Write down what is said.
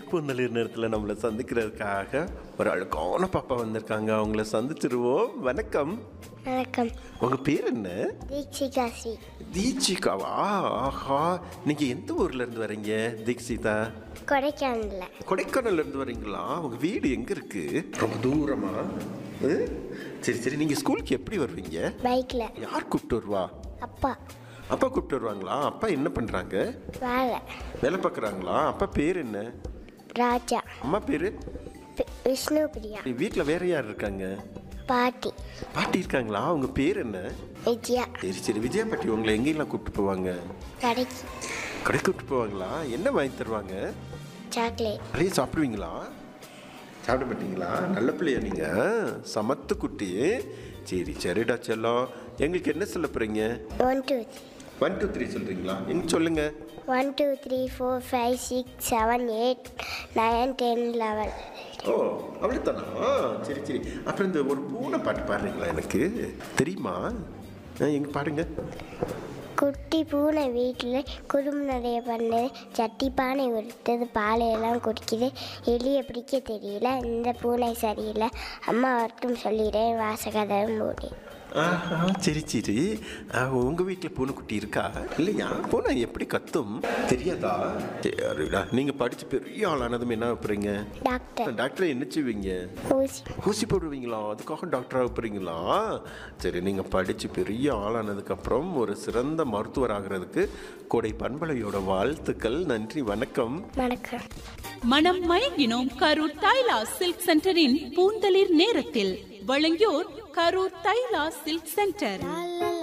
பூந்தளிர் நேரத்தில் நம்மளை சந்திக்கிறதுக்காக ஒரு அழகான பாப்பா வந்திருக்காங்க அவங்கள சந்திச்சிருவோம் வணக்கம் வணக்கம் உங்கள் பேர் என்ன தீக்ஷிகா ஸ்ரீ தீட்சிகாவா ஆஹா நீங்கள் எந்த ஊர்ல இருந்து வரீங்க தீக்ஷிதா கொடைக்கானல்ல கொடைக்கானல்ல இருந்து வரீங்களா உங்க வீடு எங்க இருக்கு ரொம்ப தூரமா ஆ? சரி சரி நீங்க ஸ்கூலுக்கு எப்படி வருவீங்க பைக்கில் யார் கூப்பிட்டு வருவா அப்பா அப்பா கூப்பிட்டு வருவாங்களா அப்பா என்ன பண்றாங்க வேலை வேலை பார்க்குறாங்களா அப்பா பேர் என்ன ராஜா அம்மா பேரு பி- விஷ்ணு பிரியா வீட்டில் வேற யார் இருக்காங்க பாட்டி பாட்டி இருக்காங்களா அவங்க பேர் என்ன விஜயா சரி சரி விஜயா பாட்டி உங்களை எங்கெல்லாம் கூப்பிட்டு போவாங்க கடைக்கு கடை கூப்பிட்டு போவாங்களா என்ன வாங்கி தருவாங்க சாக்லேட் நிறைய சாப்பிடுவீங்களா சாப்பிட மாட்டீங்களா நல்ல பிள்ளையா நீங்க சமத்து குட்டி சரி சரிடா செல்லம் எங்களுக்கு என்ன சொல்ல போறீங்க one two one two three சொல்றீங்களா எங்க சொல்லுங்க one two three four five six seven eight nine ten eleven ஓ அவ்வளோதானா சரி சரி அப்புறம் இந்த ஒரு பூனை பாட்டு பாடுறீங்களா எனக்கு தெரியுமா ஆ, எங்க பாடுங்க குட்டி பூனை வீட்டில் குடும்பம் நிறைய பண்ணுது சட்டி பானை உடுத்தது பாலையெல்லாம் குடிக்குது எலியை பிடிக்க தெரியல இந்த பூனை சரியில்லை அம்மா வரட்டும் சொல்லிடுறேன் வாசகதை மூடி ஆஹா சரி சரி ஆ, உங்க வீட்டில் பூனைக்குட்டி இருக்கா இல்லையா பூனை எப்படி கத்தும் தெரியாதா சரிடா நீங்க படிச்சு பெரிய ஆளானதும் என்ன வைப்பீங்க டாக்டர் டாக்டர் என்ன செய்வீங்க ஊசி ஊசி போடுவீங்களா அதுக்காக டாக்டர் ஆக போறீங்களா சரி நீங்க படிச்சு பெரிய ஆளானதுக்கு அப்புறம் ஒரு சிறந்த மருத்துவர் ஆகிறதுக்கு கோடை பண்பலையோட வாழ்த்துக்கள் நன்றி வணக்கம் வணக்கம் மனம் மயங்கினோம் கரூர் தைலா சில்க் சென்டரின் பூந்தளிர் நேரத்தில் வழங்கியோர் கரூர் தைலா சில்க் சென்டர் லா, லா,